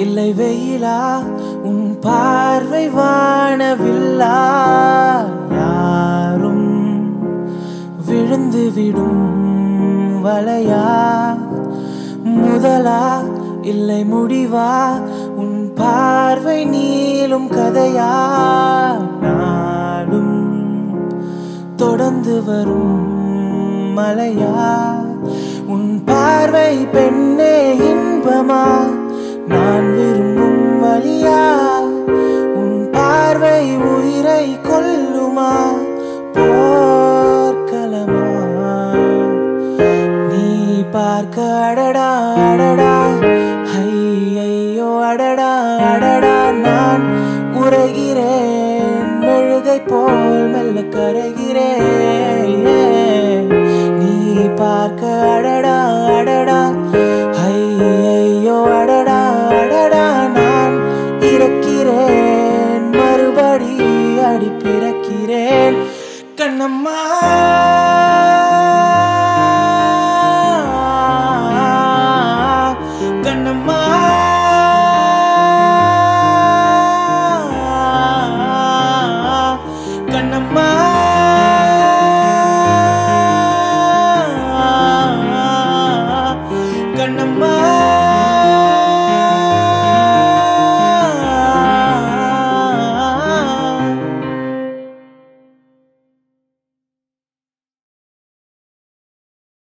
இல்லை வெயிலா உன் பார்வை வானவில்லா யாரும் விழுந்து விடும் வலையா முதலா இல்லை முடிவா உன் பார்வை நீளும் கதையா நாடும் தொடர்ந்து வரும் மலையா உன் பார்வை பெண்ணே இன்பமா நான் விரும்பும் வழியா உன் பார்வை உயிரை கொல்லுமா போர்க்களமா நீ பார்க்க அடடா அடடா ஐயோ அடடா அடடா நான் உரைகிறேன் மெழுகை போல் மெல்ல கரைகிறேன் நீ பார்க்க அடடா அடடா ஐயோ அடடா அடடா நான் இறக்கிறேன் மறுபடி அடி பிறக்கிறேன் கண்ணம்மா